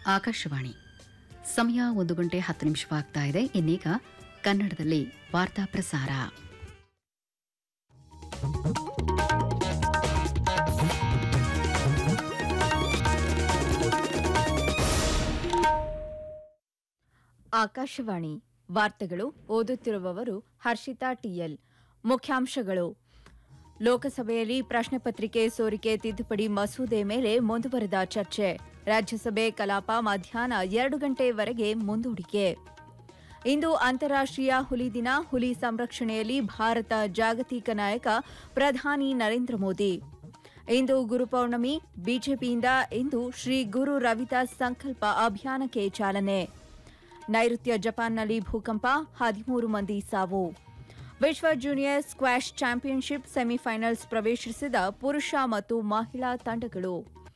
ಆಕಾಶವಾಣಿ ಸಮಯ ಒಂದು ಗಂಟೆ ಹತ್ತು ನಿಮಿಷವಾಗ್ತಾ ಇದೆ ಇನ್ನೀಗ ಕನ್ನಡದಲ್ಲಿ ವಾರ್ತಾ ಪ್ರಸಾರ ಆಕಾಶವಾಣಿ ವಾರ್ತೆಗಳು ಓದುತ್ತಿರುವವರು ಹರ್ಷಿತಾ ಟಿಎಲ್ ಮುಖ್ಯಾಂಶಗಳು ಲೋಕಸಭೆಯಲ್ಲಿ ಪ್ರಶ್ನೆ ಪತ್ರಿಕೆ ಸೋರಿಕೆ ತಿದ್ದುಪಡಿ ಮಸೂದೆ ಮೇಲೆ ಮುಂದುವರೆದ ಚರ್ಚೆ ರಾಜ್ಯಸಭೆ ಕಲಾಪ ಮಧ್ಯಾಹ್ನ ಎರಡು ಗಂಟೆವರೆಗೆ ಮುಂದೂಡಿಕೆ ಇಂದು ಅಂತಾರಾಷ್ಟ್ರೀಯ ಹುಲಿ ದಿನ ಹುಲಿ ಸಂರಕ್ಷಣೆಯಲ್ಲಿ ಭಾರತ ಜಾಗತಿಕ ನಾಯಕ ಪ್ರಧಾನಿ ನರೇಂದ್ರ ಮೋದಿ ಇಂದು ಗುರುಪೌರ್ಣಮಿ ಬಿಜೆಪಿಯಿಂದ ಇಂದು ಶ್ರೀ ಗುರು ರವಿದಾಸ್ ಸಂಕಲ್ಪ ಅಭಿಯಾನಕ್ಕೆ ಚಾಲನೆ ನೈಋತ್ಯ ಜಪಾನ್ನಲ್ಲಿ ಭೂಕಂಪ ಹದಿಮೂರು ಮಂದಿ ಸಾವು ವಿಶ್ವ ಜೂನಿಯರ್ ಸ್ಕ್ವಾಷ್ ಚಾಂಪಿಯನ್ಶಿಪ್ ಸೆಮಿಫೈನಲ್ಸ್ ಪ್ರವೇಶಿಸಿದ ಪುರುಷ ಮತ್ತು ಮಹಿಳಾ ತಂಡಗಳು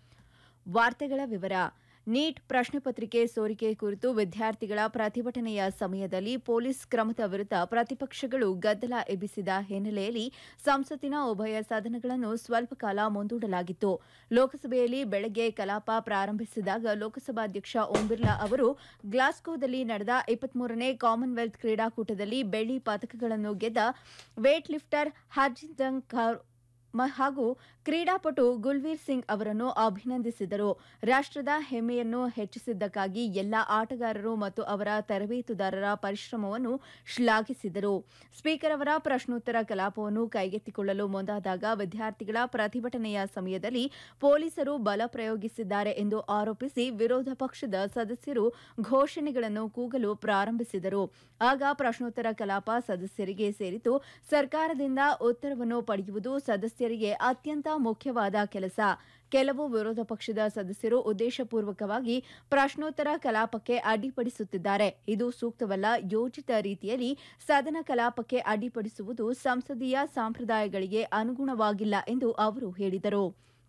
ವಾರ್ತೆಗಳ ವಿವರ ನೀಟ್ ಪ್ರಶ್ನೆ ಪತ್ರಿಕೆ ಸೋರಿಕೆ ಕುರಿತು ವಿದ್ಯಾರ್ಥಿಗಳ ಪ್ರತಿಭಟನೆಯ ಸಮಯದಲ್ಲಿ ಪೊಲೀಸ್ ಕ್ರಮದ ವಿರುದ್ಧ ಪ್ರತಿಪಕ್ಷಗಳು ಗದ್ದಲ ಎಬ್ಬಿಸಿದ ಹಿನ್ನೆಲೆಯಲ್ಲಿ ಸಂಸತ್ತಿನ ಉಭಯ ಸದನಗಳನ್ನು ಸ್ವಲ್ಪ ಕಾಲ ಮುಂದೂಡಲಾಗಿತ್ತು ಲೋಕಸಭೆಯಲ್ಲಿ ಬೆಳಗ್ಗೆ ಕಲಾಪ ಪ್ರಾರಂಭಿಸಿದಾಗ ಲೋಕಸಭಾಧ್ಯಕ್ಷ ಓಂ ಬಿರ್ಲಾ ಅವರು ಗ್ಲಾಸ್ಗೋದಲ್ಲಿ ನಡೆದ ಇಪ್ಪತ್ಮೂರನೇ ಕಾಮನ್ವೆಲ್ತ್ ಕ್ರೀಡಾಕೂಟದಲ್ಲಿ ಬೆಳ್ಳಿ ಪದಕಗಳನ್ನು ಗೆದ್ದ ವೇಟ್ ಲಿಫ್ಟರ್ ಹರ್ಜಿತ್ ಕೌರ್ ಮ- ಹಾಗೂ ಕ್ರೀಡಾಪಟು ಗುಲ್ವೀರ್ ಸಿಂಗ್ ಅವರನ್ನು ಅಭಿನಂದಿಸಿದರು ರಾಷ್ಟ್ರದ ಹೆಮ್ಮೆಯನ್ನು ಹೆಚ್ಚಿಸಿದ್ದಕ್ಕಾಗಿ ಎಲ್ಲ ಆಟಗಾರರು ಮತ್ತು ಅವರ ತರಬೇತುದಾರರ ಪರಿಶ್ರಮವನ್ನು ಶ್ಲಾಘಿಸಿದರು ಸ್ಪೀಕರ್ ಅವರ ಪ್ರಶ್ನೋತ್ತರ ಕಲಾಪವನ್ನು ಕೈಗೆತ್ತಿಕೊಳ್ಳಲು ಮುಂದಾದಾಗ ವಿದ್ಯಾರ್ಥಿಗಳ ಪ್ರತಿಭಟನೆಯ ಸಮಯದಲ್ಲಿ ಪೊಲೀಸರು ಬಲ ಪ್ರಯೋಗಿಸಿದ್ದಾರೆ ಎಂದು ಆರೋಪಿಸಿ ವಿರೋಧ ಪಕ್ಷದ ಸದಸ್ಯರು ಘೋಷಣೆಗಳನ್ನು ಕೂಗಲು ಪ್ರಾರಂಭಿಸಿದರು ಆಗ ಪ್ರಶ್ನೋತ್ತರ ಕಲಾಪ ಸದಸ್ಯರಿಗೆ ಸೇರಿತು ಸರ್ಕಾರದಿಂದ ಉತ್ತರವನ್ನು ಪಡೆಯುವುದು ಸದಸ್ಯರಿಗೆ ಅತ್ಯಂತ ಮುಖ್ಯವಾದ ಕೆಲಸ ಕೆಲವು ವಿರೋಧ ಪಕ್ಷದ ಸದಸ್ಯರು ಉದ್ದೇಶಪೂರ್ವಕವಾಗಿ ಪ್ರಶ್ನೋತ್ತರ ಕಲಾಪಕ್ಕೆ ಅಡ್ಡಿಪಡಿಸುತ್ತಿದ್ದಾರೆ ಇದು ಸೂಕ್ತವಲ್ಲ ಯೋಜಿತ ರೀತಿಯಲ್ಲಿ ಸದನ ಕಲಾಪಕ್ಕೆ ಅಡ್ಡಿಪಡಿಸುವುದು ಸಂಸದೀಯ ಸಂಪ್ರದಾಯಗಳಿಗೆ ಅನುಗುಣವಾಗಿಲ್ಲ ಎಂದು ಅವರು ಹೇಳಿದರು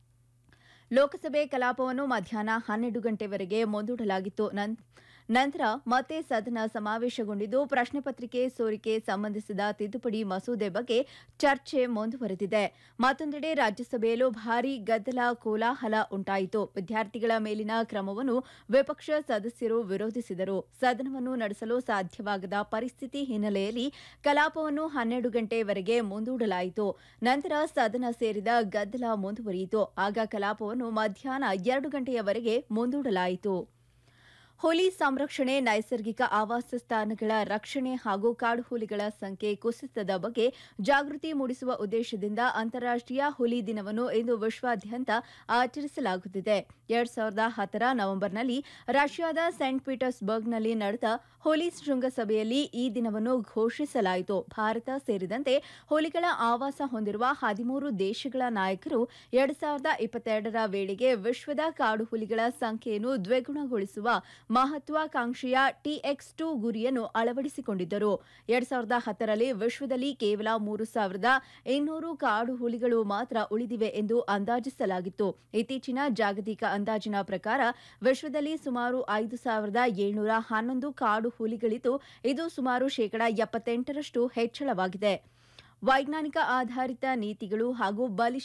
ಲೋಕಸಭೆ ಕಲಾಪವನ್ನು ಮಧ್ಯಾಹ್ನ ಹನ್ನೆರಡು ಗಂಟೆವರೆಗೆ ಮುಂದೂಡಲಾಗಿತ್ತು ನನ್- ನಂತರ ಮತ್ತೆ ಸದನ ಸಮಾವೇಶಗೊಂಡಿದ್ದು ಪ್ರಶ್ನೆ ಪತ್ರಿಕೆ ಸೋರಿಕೆ ಸಂಬಂಧಿಸಿದ ತಿದ್ದುಪಡಿ ಮಸೂದೆ ಬಗ್ಗೆ ಚರ್ಚೆ ಮುಂದುವರೆದಿದೆ ಮತ್ತೊಂದೆಡೆ ರಾಜ್ಯಸಭೆಯಲ್ಲೂ ಭಾರೀ ಗದ್ದಲ ಕೋಲಾಹಲ ಉಂಟಾಯಿತು ವಿದ್ಯಾರ್ಥಿಗಳ ಮೇಲಿನ ಕ್ರಮವನ್ನು ವಿಪಕ್ಷ ಸದಸ್ಯರು ವಿರೋಧಿಸಿದರು ಸದನವನ್ನು ನಡೆಸಲು ಸಾಧ್ಯವಾಗದ ಪರಿಸ್ಥಿತಿ ಹಿನ್ನೆಲೆಯಲ್ಲಿ ಕಲಾಪವನ್ನು ಹನ್ನೆರಡು ಗಂಟೆವರೆಗೆ ಮುಂದೂಡಲಾಯಿತು ನಂತರ ಸದನ ಸೇರಿದ ಗದ್ದಲ ಮುಂದುವರಿಯಿತು ಆಗ ಕಲಾಪವನ್ನು ಮಧ್ಯಾಹ್ನ ಎರಡು ಗಂಟೆಯವರೆಗೆ ಮುಂದೂಡಲಾಯಿತು ಹುಲಿ ಸಂರಕ್ಷಣೆ ನೈಸರ್ಗಿಕ ಆವಾಸ ಸ್ಥಾನಗಳ ರಕ್ಷಣೆ ಹಾಗೂ ಕಾಡು ಹುಲಿಗಳ ಸಂಖ್ಯೆ ಕುಸಿತದ ಬಗ್ಗೆ ಜಾಗೃತಿ ಮೂಡಿಸುವ ಉದ್ದೇಶದಿಂದ ಅಂತಾರಾಷ್ಟ್ರೀಯ ಹುಲಿ ದಿನವನ್ನು ಇಂದು ವಿಶ್ವಾದ್ಯಂತ ಆಚರಿಸಲಾಗುತ್ತಿದೆ ಎರಡ್ ಸಾವಿರದ ಹತ್ತರ ನವೆಂಬರ್ನಲ್ಲಿ ರಷ್ಯಾದ ಸೇಂಟ್ ಪೀಟರ್ಸ್ಬರ್ಗ್ನಲ್ಲಿ ನಡೆದ ಹುಲಿ ಶೃಂಗಸಭೆಯಲ್ಲಿ ಈ ದಿನವನ್ನು ಘೋಷಿಸಲಾಯಿತು ಭಾರತ ಸೇರಿದಂತೆ ಹುಲಿಗಳ ಆವಾಸ ಹೊಂದಿರುವ ಹದಿಮೂರು ದೇಶಗಳ ನಾಯಕರು ಎರಡ್ ಸಾವಿರದ ಇಪ್ಪತ್ತೆರಡರ ವೇಳೆಗೆ ವಿಶ್ವದ ಕಾಡು ಹುಲಿಗಳ ಸಂಖ್ಯೆಯನ್ನು ದ್ವಿಗುಣಗೊಳಿಸುವ ಮಹತ್ವಾಕಾಂಕ್ಷೆಯ ಟಿಎಕ್ಸ್ ಟು ಗುರಿಯನ್ನು ಅಳವಡಿಸಿಕೊಂಡಿದ್ದರು ಎರಡ್ ಸಾವಿರದ ಹತ್ತರಲ್ಲಿ ವಿಶ್ವದಲ್ಲಿ ಕೇವಲ ಮೂರು ಸಾವಿರದ ಇನ್ನೂರು ಕಾಡು ಹುಲಿಗಳು ಮಾತ್ರ ಉಳಿದಿವೆ ಎಂದು ಅಂದಾಜಿಸಲಾಗಿತ್ತು ಇತ್ತೀಚಿನ ಜಾಗತಿಕ ಅಂದಾಜಿನ ಪ್ರಕಾರ ವಿಶ್ವದಲ್ಲಿ ಸುಮಾರು ಐದು ಸಾವಿರದ ಏಳ್ನೂರ ಹನ್ನೊಂದು ಕಾಡು ಹುಲಿಗಳಿದ್ದು ಇದು ಸುಮಾರು ಶೇಕಡಾ ಎಪ್ಪತ್ತೆಂಟರಷ್ಟು ಹೆಚ್ಚಳವಾಗಿದೆ ವೈಜ್ಞಾನಿಕ ಆಧಾರಿತ ನೀತಿಗಳು ಹಾಗೂ ಬಲಿಷ್ಠ